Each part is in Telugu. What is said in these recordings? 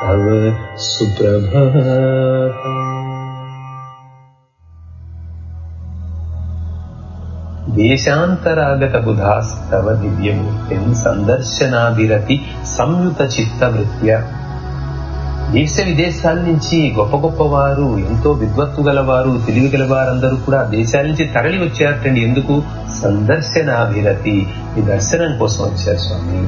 तव सुप्रभातम् దేశాంతరాగత బుధాస్తవ దివ్యమూర్తిం సందర్శనాభిరతి సంయుత చిత్తవృత్య దేశ విదేశాల నుంచి గొప్ప గొప్ప వారు ఎంతో విద్వత్తు గలవారు తెలివి గలవారందరూ కూడా దేశాల నుంచి తరలి వచ్చారటండి ఎందుకు సందర్శనాభిరతి ఈ దర్శనం కోసం వచ్చారు స్వామి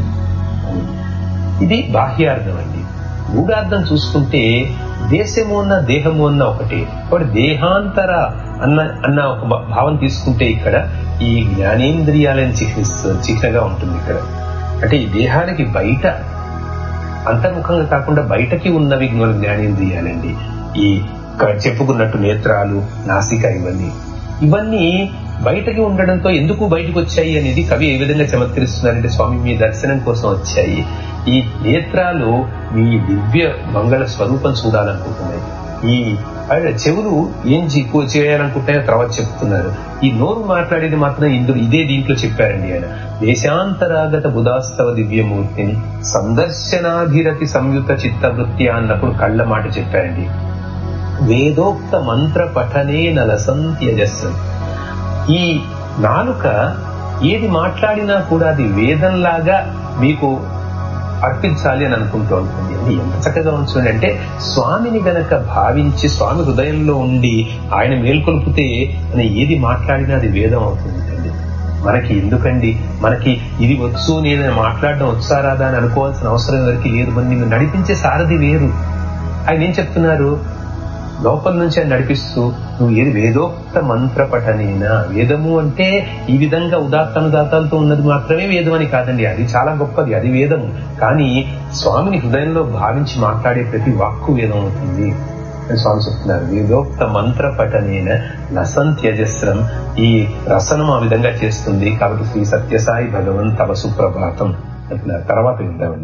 ఇది బాహ్యార్థం అండి మూడార్థం చూసుకుంటే దేశము అన్న దేహము అన్న ఒకటి కాబట్టి దేహాంతర అన్న అన్న ఒక భావం తీసుకుంటే ఇక్కడ ఈ జ్ఞానేంద్రియాలను చిహ్నిస్తూ చిహ్నగా ఉంటుంది ఇక్కడ అంటే ఈ దేహానికి బయట అంతర్ముఖంగా కాకుండా బయటకి ఉన్నవి జ్ఞానేంద్రియాలండి ఈ చెప్పుకున్నట్టు నేత్రాలు నాసిక ఇవన్నీ ఇవన్నీ బయటకి ఉండడంతో ఎందుకు బయటకు వచ్చాయి అనేది కవి ఏ విధంగా చమత్కరిస్తున్నారంటే స్వామి మీ దర్శనం కోసం వచ్చాయి ఈ నేత్రాలు మీ దివ్య మంగళ స్వరూపం చూడాలనుకుంటున్నాయి ఈ చెవులు ఏం చేయాలనుకుంటాయో తర్వాత చెప్తున్నారు ఈ నోరు మాట్లాడేది మాత్రం ఇందులో ఇదే దీంట్లో చెప్పారండి ఆయన దేశాంతరాగత బుధాస్తవ దివ్యమూర్తిని సందర్శనాభిరతి సంయుత చిత్తవృత్తి అన్నప్పుడు కళ్ళ మాట చెప్పారండి వేదోక్త మంత్ర పఠనే నలసంత్యజస్సం ఈ నాలుక ఏది మాట్లాడినా కూడా అది వేదంలాగా మీకు అర్పించాలి అని అనుకుంటూ ఉంటుంది అది ఎంత చక్కగా ఉంచుంది అంటే స్వామిని గనక భావించి స్వామి హృదయంలో ఉండి ఆయన మేల్కొల్పితే అని ఏది మాట్లాడినా అది వేదం అవుతుందండి మనకి ఎందుకండి మనకి ఇది వచ్చు నేను మాట్లాడడం వచ్చారాదా అని అనుకోవాల్సిన అవసరం ఎవరికి లేదు మరి నిన్ను నడిపించే సారథి వేరు ఆయన ఏం చెప్తున్నారు లోపల నుంచి ఆయన నడిపిస్తూ నువ్వు ఏది వేదోక్త మంత్ర పఠనేనా వేదము అంటే ఈ విధంగా ఉదాత్తనుదాతాలతో ఉన్నది మాత్రమే వేదం అని కాదండి అది చాలా గొప్పది అది వేదము కానీ స్వామిని హృదయంలో భావించి మాట్లాడే ప్రతి వాక్కు వేదం అవుతుంది అని స్వామి చెప్తున్నారు వేదోక్త మంత్ర పఠనేన లసంత్యజస్రం ఈ రసనం ఆ విధంగా చేస్తుంది కాబట్టి శ్రీ సత్యసాయి భగవన్ తవ సుప్రభాతం అంటున్నారు తర్వాత విందామండి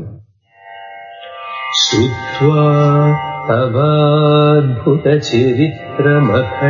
श्रुत्वा तवाद्भुतचरित्रमख